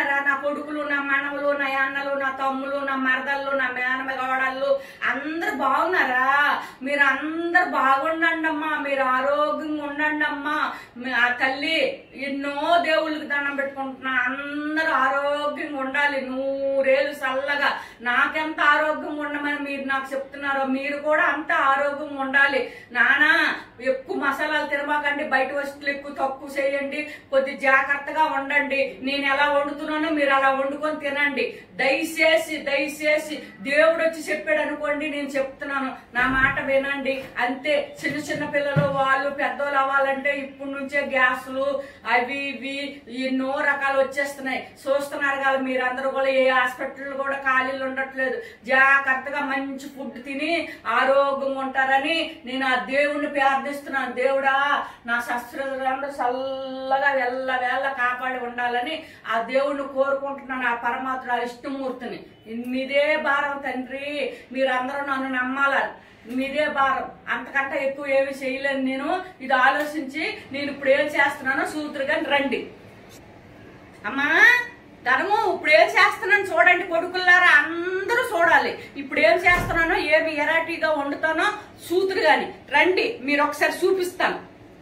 బాగున్నారా నా కొడుకులు నా మనవలు నా అన్నలు నా తమ్ములు నా మరదళ్ళు నా మేనమగవాడళ్ళు అందరు బాగున్నారా మీరు అందరు బాగుండండి అమ్మా మీరు ఆరోగ్యంగా ఉండండి అమ్మా మీ- ఆ తల్లి ఎన్నో దేవుళ్ళకి దండం పెట్టుకుంటున్నా అందరూ ఆరోగ్యంగా ఉండాలి నూరేళ్ళు చల్లగా నాకెంత ఆరోగ్యంగా ఉండమని మీరు నాకు చెప్తున్నారో మీరు కూడా అంత ఆరోగ్యంగా ఉండాలి నానా ఎక్కువ మసాలాలు తినమాకండి బయట వస్తువులు ఎక్కువ తక్కువ చేయండి కొద్ది జాగ్రత్తగా ఉండండి నేను ఎలా వండుతున్నానో మీరు అలా వండుకొని తినండి దయచేసి దయచేసి దేవుడు వచ్చి చెప్పాడు అనుకోండి నేను చెప్తున్నాను నా మాట వినండి అంతే చిన్న చిన్న పిల్లలు వాళ్ళు పెద్దోళ్ళు అవ్వాలంటే ఇప్పటి నుంచే గ్యాసులు అవి ఇవి ఎన్నో రకాలు వచ్చేస్తున్నాయి చూస్తున్నారు కదా మీరందరూ కూడా ఏ హాస్పిటల్ కూడా ఖాళీలు ఉండట్లేదు జాగ్రత్తగా మంచి ఫుడ్ తిని ఆరోగ్యంగా ఉంటారని నేను ఆ దేవుణ్ణి ప్రార్థిస్తున్నాను దేవుడా నా శస్త్రులందరూ చల్లగా వెళ్ళ వేళ్ళ కాపాడి ఉండాలని ఆ దేవుణ్ణి కోరుకుంటున్నాను ఆ పరమాత్మ ఆ విష్ణుమూర్తిని మీదే భారం తండ్రి మీరందరూ నన్ను నమ్మాలని మీదే భారం అంతకంటే ఎక్కువ ఏమి చేయలేను నేను ఇది ఆలోచించి నేను ఇప్పుడు ఏం చేస్తున్నానో సూత్రుగా రండి అమ్మా ధర్మం ఇప్పుడు ఏం చేస్తున్నాను చూడండి కొడుకుల్లారా అందరూ చూడాలి ఇప్పుడు ఏం చేస్తున్నానో ఏమి ఎరాటీగా వండుతానో సూతురు గాని రండి మీరు ఒకసారి చూపిస్తాను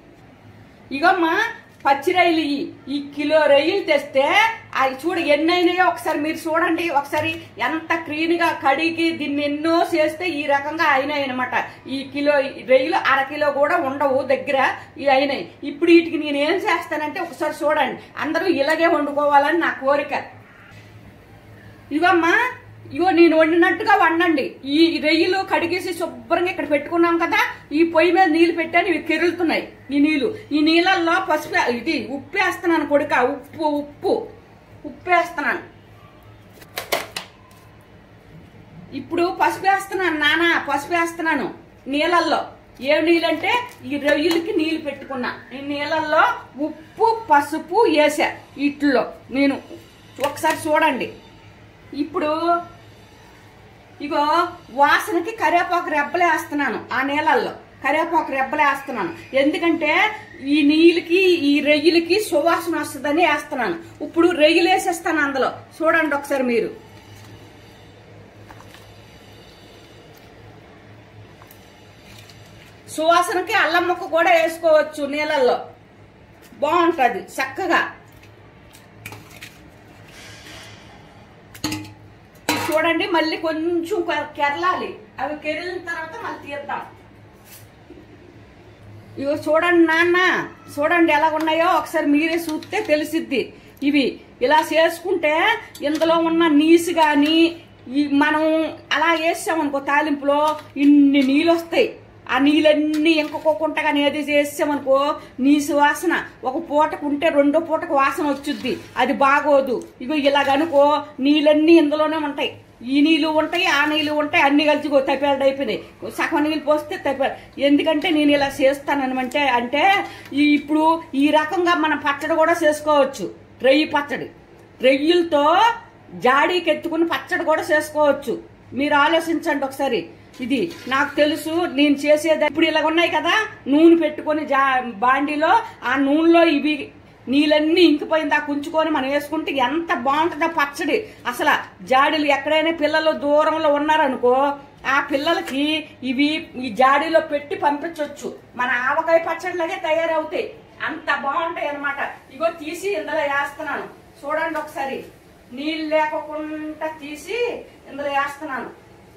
ఇగమ్మా పచ్చి రైలు ఇయ్యి. ఈ కిలో రొయ్యలు తెస్తే అవి చూడ ఎన్ని అయినాయో ఒకసారి మీరు చూడండి ఒకసారి ఎంత క్లీన్ గా కడిగి దీన్ని ఎన్నో చేస్తే ఈ రకంగా అయినాయి అనమాట ఈ కిలో రొయ్యలు అర కిలో కూడా ఉండవు దగ్గర ఇవి అయినాయి ఇప్పుడు వీటికి నేను ఏం చేస్తానంటే ఒకసారి చూడండి అందరూ ఇలాగే వండుకోవాలని నా కోరిక ఇవమ్మా ఇగో నేను వండినట్టుగా వండండి ఈ రొయ్యలు కడిగేసి శుభ్రంగా ఇక్కడ పెట్టుకున్నాం కదా ఈ పొయ్యి మీద నీళ్లు పెట్టాను ఇవి కెరులుతున్నాయి ఈ నీళ్లు ఈ నీళ్ళల్లో పసుపు ఇది ఉప్పు వేస్తున్నాను కొడుక ఉప్పు ఉప్పు ఉప్పు వేస్తున్నాను ఇప్పుడు పసుపు వేస్తున్నాను నాన్న పసుపు వేస్తున్నాను నీళ్ళల్లో ఏ నీళ్ళంటే ఈ రొయ్యలకి నీళ్లు పెట్టుకున్నా ఈ నీళ్ళల్లో ఉప్పు పసుపు వేసా ఇట్లో నేను ఒకసారి చూడండి ఇప్పుడు ఇగో వాసనకి కరివేపాకు రెబ్బలు వేస్తున్నాను ఆ నీళ్ళల్లో కరివేపాకు రెబ్బలు వేస్తున్నాను ఎందుకంటే ఈ నీళ్ళకి ఈ రొయ్యలకి సువాసన వస్తుందని వేస్తున్నాను ఇప్పుడు రొయ్యలు వేసేస్తాను అందులో చూడండి ఒకసారి మీరు సువాసనకి అల్లం ముక్క కూడా వేసుకోవచ్చు నీళ్ళల్లో బాగుంటది చక్కగా చూడండి మళ్ళీ కొంచెం కె- కెరలాలి అవి కెరిలిన తర్వాత మళ్ళీ తీద్దాం ఇగో చూడండి నాన్న చూడండి ఎలా ఉన్నాయో ఒకసారి మీరే చూస్తే తెలిసిద్ది ఇవి ఇలా చేసుకుంటే ఇందులో ఉన్న నీసు కానీ ఈ మనం అలా వేసామనుకో తాలింపులో ఇన్ని నీళ్ళు వస్తాయి ఆ నీళ్ళన్నీ ఇంకొకోకుండా కానీ ఏది చేసామనుకో నీసు వాసన ఒక పూటకు ఉంటే రెండో పూటకు వాసన వచ్చుద్ది అది బాగోదు ఇగో ఇలాగనుకో నీళ్ళన్నీ ఇందులోనే ఉంటాయి ఈ నీళ్ళు ఉంటాయి ఆ నీళ్ళు ఉంటాయి అన్ని కలిసి తప్పేళ్ళు అయిపోయినాయి సగం నీళ్ళు పోస్తే తప్పే ఎందుకంటే నేను ఇలా చేస్తాననమంటే అంటే ఈ ఇప్పుడు ఈ రకంగా మనం పచ్చడి కూడా చేసుకోవచ్చు రొయ్యి పచ్చడి రొయ్యలతో జాడీకి ఎత్తుకుని పచ్చడి కూడా చేసుకోవచ్చు మీరు ఆలోచించండి ఒకసారి ఇది నాకు తెలుసు నేను చేసేది ఇప్పుడు ఇలాగ ఉన్నాయి కదా నూనె పెట్టుకొని జా బాండీలో ఆ నూనెలో ఇవి నీళ్ళన్నీ ఇంకిపోయింది ఆ కుంచుకొని మనం వేసుకుంటే ఎంత బాగుంటుందో పచ్చడి అసలు జాడీలు ఎక్కడైనా పిల్లలు దూరంలో ఉన్నారనుకో ఆ పిల్లలకి ఇవి ఈ జాడీలో పెట్టి పంపించవచ్చు మన ఆవకాయ పచ్చడిలాగే తయారవుతాయి అంత బాగుంటాయి అన్నమాట ఇగో తీసి ఇందులో వేస్తున్నాను చూడండి ఒకసారి నీళ్ళు లేకోకుండా తీసి ఇందులో వేస్తున్నాను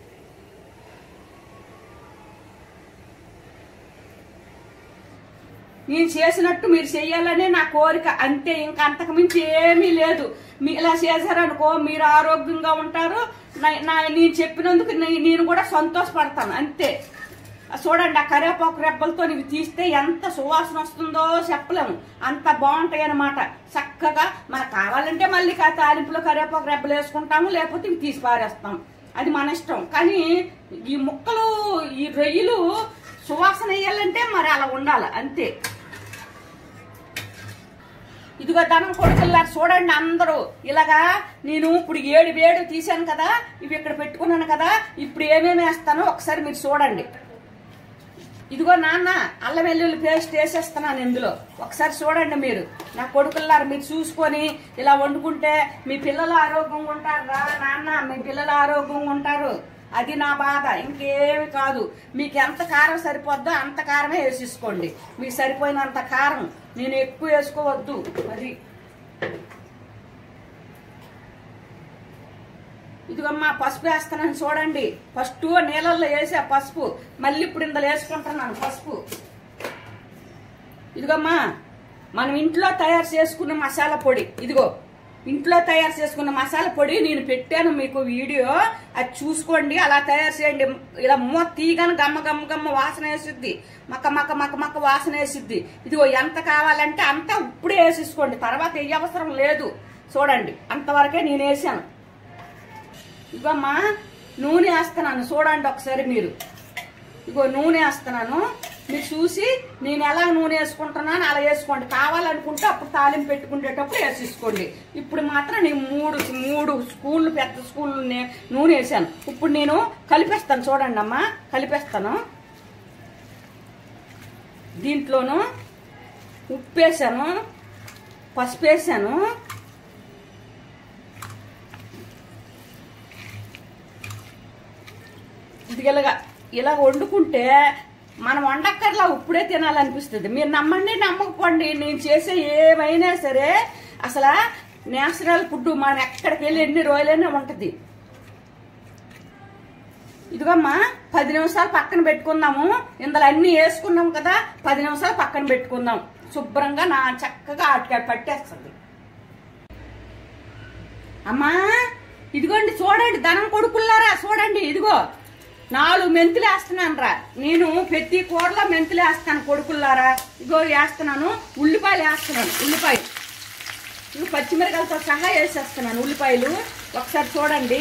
నేను చేసినట్టు మీరు చెయ్యాలనే నా కోరిక అంతే ఇంకా అంతకు మించి ఏమీ లేదు మీ ఇలా చేశారనుకో మీరు ఆరోగ్యంగా ఉంటారు నా- నా నేను చెప్పినందుకు నే- నేను కూడా సంతోషపడతాను అంతే చూడండి ఆ కరివేపాకు రెబ్బలతో ఇవి తీస్తే ఎంత సువాసన వస్తుందో చెప్పలేము అంత బాగుంటాయి అన్నమాట చక్కగా మనకు కావాలంటే మళ్ళీ కా- తాలింపులో కరివేపాకు రెబ్బలు వేసుకుంటాము లేకపోతే ఇవి తీసి పారేస్తాం అది మన ఇష్టం కానీ ఈ ముక్కలు ఈ రొయ్యలు సువాసన వేయాలంటే మరి అలా ఉండాలి అంతే ఇదిగో ధనం కొడుకుల్లారు చూడండి అందరూ ఇలాగా నేను ఇప్పుడు ఏడు వేడు తీశాను కదా ఇవి ఇక్కడ పెట్టుకున్నాను కదా ఇప్పుడు ఏమేమి వేస్తానో ఒకసారి మీరు చూడండి ఇదిగో నాన్న అల్లం వెల్లుల్లి పేస్ట్ వేసేస్తున్నాను ఇందులో ఒకసారి చూడండి మీరు నా కొడుకులారు మీరు చూసుకొని ఇలా వండుకుంటే మీ పిల్లలు ఆరోగ్యంగా ఉంటారు రా నాన్న మీ పిల్లలు ఆరోగ్యంగా ఉంటారు అది నా బాధ ఇంకేమి కాదు మీకు ఎంత కారం సరిపోద్దో అంత కారమే వేసేసుకోండి మీకు సరిపోయినంత కారం నేను ఎక్కువ వేసుకోవద్దు మరి ఇదిగమ్మా పసుపు వేస్తున్నాను చూడండి ఫస్ట్ నీళ్ళల్లో వేసా పసుపు మళ్ళీ ఇప్పుడు ఇందులో వేసుకుంటున్నాను పసుపు ఇదిగమ్మా మనం ఇంట్లో తయారు చేసుకున్న మసాలా పొడి ఇదిగో ఇంట్లో తయారు చేసుకున్న మసాలా పొడి నేను పెట్టాను మీకు వీడియో అది చూసుకోండి అలా తయారు చేయండి ఇలా మూత తీయగానే గమ్మ గమ్మ గమ్మ వాసన వేసిద్ది మక్క మక్క మక్క మక్క వాసన వేసిద్ది ఇదిగో ఎంత కావాలంటే అంత ఇప్పుడే వేసేసుకోండి తర్వాత ఏ అవసరం లేదు చూడండి అంతవరకే నేను వేసాను ఇగమ్మా నూనె వేస్తున్నాను చూడండి ఒకసారి మీరు ఇగో నూనె వేస్తున్నాను మీరు చూసి నేను ఎలా నూనె వేసుకుంటున్నాను అలా వేసుకోండి కావాలనుకుంటే అప్పుడు తాలింపు పెట్టుకునేటప్పుడు వేసేసుకోండి ఇప్పుడు మాత్రం నేను మూడు మూడు స్పూన్లు పెద్ద స్పూన్లు నే- నూనె వేసాను ఇప్పుడు నేను కలిపేస్తాను చూడండి అమ్మా కలిపేస్తాను దీంట్లోను ఉప్పు వేసాను పసుపు వేసాను ఇది ఇలాగా ఇలా వండుకుంటే మనం వండక్కర్లా ఇప్పుడే తినాలనిపిస్తుంది మీరు నమ్మండి నమ్మకపోండి నేను చేసే ఏమైనా సరే అసలు నేచురల్ ఫుడ్ మనం ఎక్కడికి వెళ్ళి ఎన్ని రోజులైనా ఉంటుంది ఇదిగమ్మా పది నిమిషాలు పక్కన పెట్టుకుందాము ఇందులో అన్ని వేసుకున్నాం కదా పది నిమిషాలు పక్కన పెట్టుకుందాం శుభ్రంగా నా చక్కగా ఆటగా పట్టేస్తుంది అమ్మా ఇదిగోండి చూడండి ధనం కొడుకుల్లారా చూడండి ఇదిగో నాలుగు మెంతులు వేస్తున్నాను రా నేను ప్రతి కూరలో మెంతులు వేస్తాను కొడుకుల్లారా ఇదిగో వేస్తున్నాను ఉల్లిపాయలు వేస్తున్నాను ఉల్లిపాయలు ఇవి పచ్చిమిరకాయలతో సహా వేసేస్తున్నాను ఉల్లిపాయలు ఒకసారి చూడండి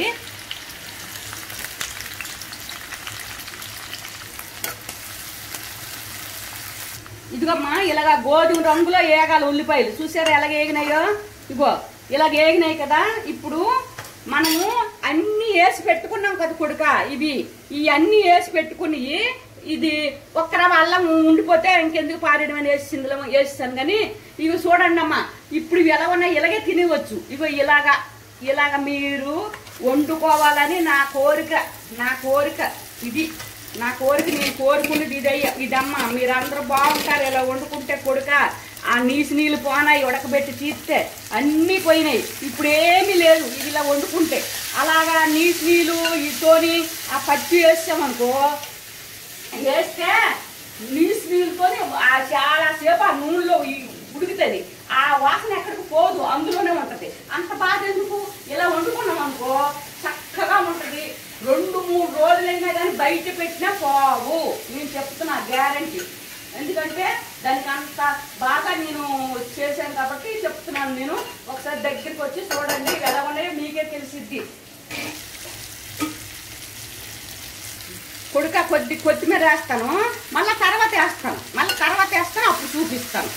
ఇదిగమ్మా ఇలాగ గోధుమ రంగులో ఏగాలి ఉల్లిపాయలు చూసారా ఎలాగ ఏగినాయో ఇగో ఇలాగ ఏగినాయి కదా ఇప్పుడు మనము అన్ని వేసి పెట్టుకున్నాం కదా కొడుక ఇవి ఈ అన్ని వేసి పెట్టుకుని ఇది ఒక్కర వల్ల ఉండిపోతే ఇంకెందుకు పారేయడం అని వేసి ఇందులో వేస్తాను కానీ ఇవి చూడండి అమ్మా ఇప్పుడు ఇవి ఎలా ఉన్నాయి ఇలాగే తినవచ్చు ఇగో ఇలాగా ఇలాగ మీరు వండుకోవాలని నా కోరిక నా కోరిక ఇది నా కోరిక నేను కోరుకున్నది ఇదయ్య ఇదమ్మా మీరందరూ బాగుంటారు ఇలా వండుకుంటే కొడుక ఆ నీసు నీళ్ళు పోనాయి ఉడకబెట్టి తీస్తే అన్నీ పోయినాయి ఇప్పుడు ఏమీ లేదు ఇది ఇలా వండుకుంటే అలాగా నీసు నీళ్ళు ఇతోని ఆ పచ్చి వేసామనుకో వేస్తే నీసు నీళ్ళతోని ఆ చాలా సేపు ఆ నూనెలో ఈ- ఉడుకుతుంది ఆ వాసన ఎక్కడికి పోదు అందులోనే ఉంటది అంత బాధ ఎందుకు ఇలా వండుకున్నాం అనుకో చక్కగా ఉంటది రెండు మూడు రోజులైనా కానీ బయట పెట్టినా పోవు నేను చెప్తున్నా గ్యారంటీ ఎందుకంటే దానికి అంత బాగా నేను చేశాను కాబట్టి చెప్తున్నాను నేను ఒకసారి దగ్గరికి వచ్చి చూడండి ఎలా ఉన్నాయో మీకే తెలిసిద్ది కొడుక కొద్ది కొత్తిమీర వేస్తాను మళ్ళీ తర్వాత వేస్తాను మళ్ళీ తర్వాత వేస్తాను అప్పుడు చూపిస్తాను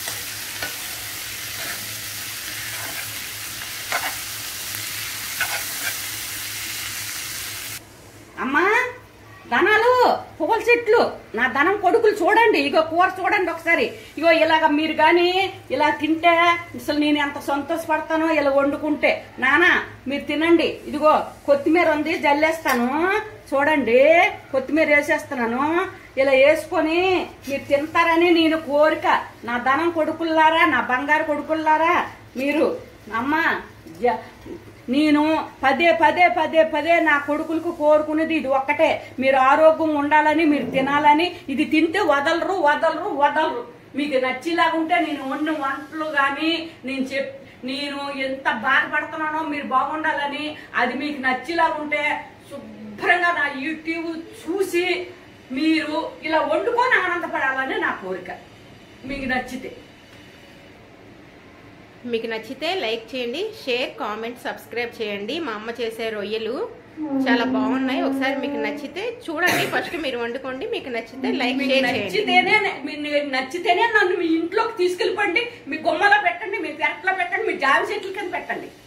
అమ్మా ధనాలు పువ్వుల చెట్లు నా ధనం కొడుకులు చూడండి ఇగో కూర చూడండి ఒకసారి ఇగో ఇలాగ మీరు కానీ ఇలా తింటే అసలు నేను ఎంత సంతోషపడతానో ఇలా వండుకుంటే నానా మీరు తినండి ఇదిగో కొత్తిమీర ఉంది జల్లేస్తాను చూడండి కొత్తిమీర వేసేస్తున్నాను ఇలా వేసుకొని మీరు తింటారని నేను కోరిక నా ధనం కొడుకుల్లారా నా బంగారు కొడుకుల్లారా మీరు అమ్మా జ- నేను పదే పదే పదే పదే నా కొడుకులకు కోరుకునేది ఇది ఒక్కటే మీరు ఆరోగ్యంగా ఉండాలని మీరు తినాలని ఇది తింటే వదలరు వదలరు వదలరు మీకు నచ్చేలాగా ఉంటే నేను వండిన వంటలు కానీ నేను చెప్ నేను ఎంత బాధపడుతున్నానో మీరు బాగుండాలని అది మీకు నచ్చేలాగా ఉంటే శుభ్రంగా నా యూట్యూబ్ చూసి మీరు ఇలా వండుకొని ఆనందపడాలని నా కోరిక మీకు నచ్చితే మీకు నచ్చితే లైక్ చేయండి షేర్ కామెంట్ సబ్స్క్రైబ్ చేయండి మా అమ్మ చేసే రొయ్యలు చాలా బాగున్నాయి ఒకసారి మీకు నచ్చితే చూడండి ఫస్ట్ మీరు వండుకోండి మీకు నచ్చితే లైక్ మీకు షేర్ చేయండి నచ్చితేనే మీకు నచ్చితేనే నన్ను మీ ఇంట్లోకి తీసుకెళ్ళిపోండి మీ గుమ్మలో పెట్టండి మీ పెరట్లో పెట్టండి మీ జావి చెట్ల కింద పెట్టండి